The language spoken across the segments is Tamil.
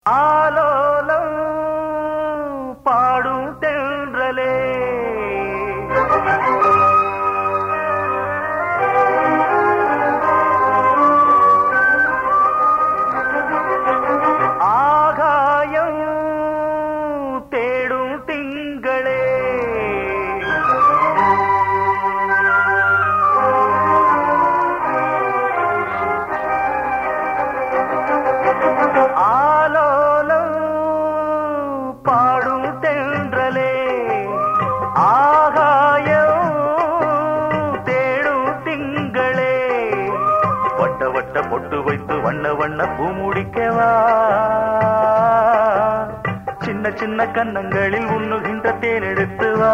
ஆலோலம் பாடும் தென்றலே ஆகாயம் தேடும் திங்களே ஆலோலம் பாடும் தென்றலே ஆகாயம் தேடும் திங்களே வட்ட வட்ட பொட்டு வைத்து வண்ண வண்ண பூ முடிக்கவா சின்ன சின்ன கன்னங்களில் உண்ணுகின்ற தேன் எடுத்து வா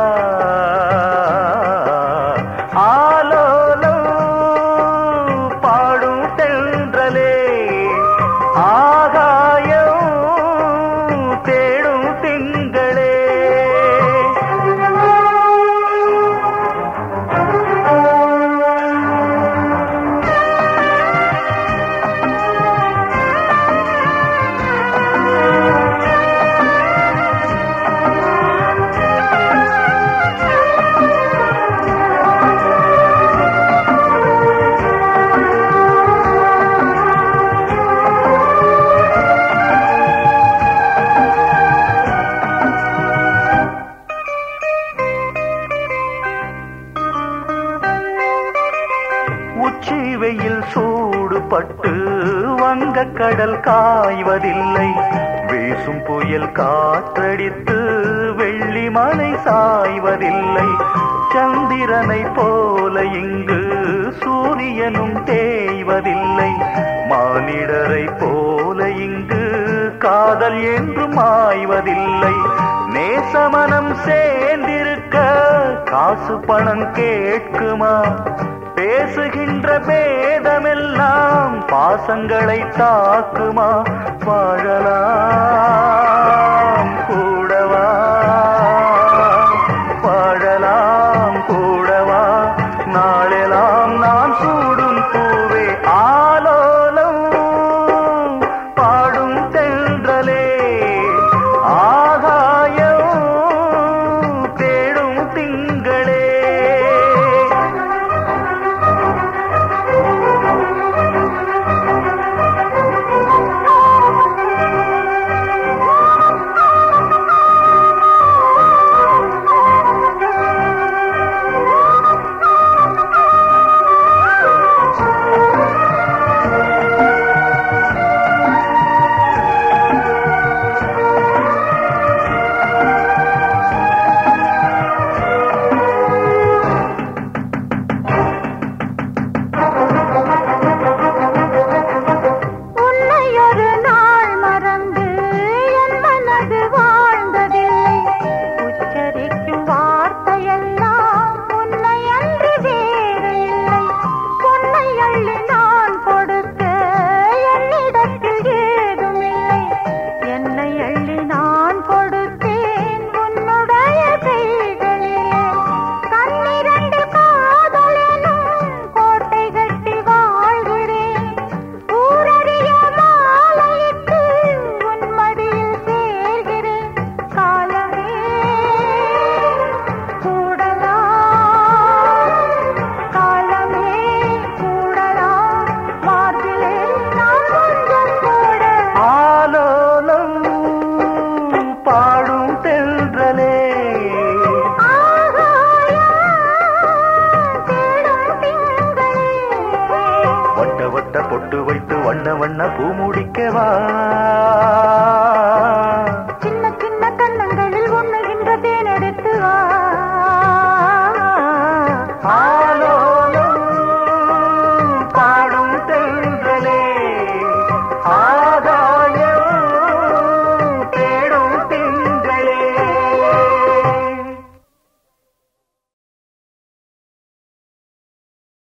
ஆலோலம் பாடும் தென்றலே ஆகாயம் தேடும் திங்களே உச்சி வெயில் சூடுபட்டு வங்க கடல் காய்வதில்லை வீசும் புயல் காற்றடித்து வெள்ளி மலை சாய்வதில்லை சந்திரனை போல இங்கு சூரியனும் தேய்வதில்லை மானிடரை போல இங்கு காதல் என்றும் மாய்வதில்லை நேசமனம் சேர்ந்திருக்க காசு பணம் கேட்குமா பேசுகின்ற பேதமெல்லாம் பாசங்களை தாக்குமா வாழலாம் கூடவா வாழலாம் கூடவா நாளெல்லாம் நான் சூடும் பூவே ஆலோலம் பாடும் தென்றலே ஆகாயம் தேடும் திங்களே உன்னை ஒரு நாள் மறந்து என் மனது வாழ்ந்ததில்லை உச்சரிக்கும் வார்த்தையெல்லாம் உன்னை அன்றி வேறு இல்லை பொன்னை அள்ளி நான் கொடுக்க என்னிடத்தில் ஏதுமில்லை என்னை அள்ளி நான் கொடுத்தேன் உன்னுடைய கைகளிலே கண்ணிரண்டு காதலெனும் கோட்டை கட்டி வாழ்கிறேன் ஊரறிய மாலையிட்டு உன் மடியில் சேர்கிறேன் காலமே கூடலா காலமே கூடலா மார்பிலே நான் கொஞ்சம் கூட ஆலோலம் பாடும் தென்றலே வட்ட வட்ட பொட்டு வைத்து வண்ண வண்ண பூ முடிக்கவா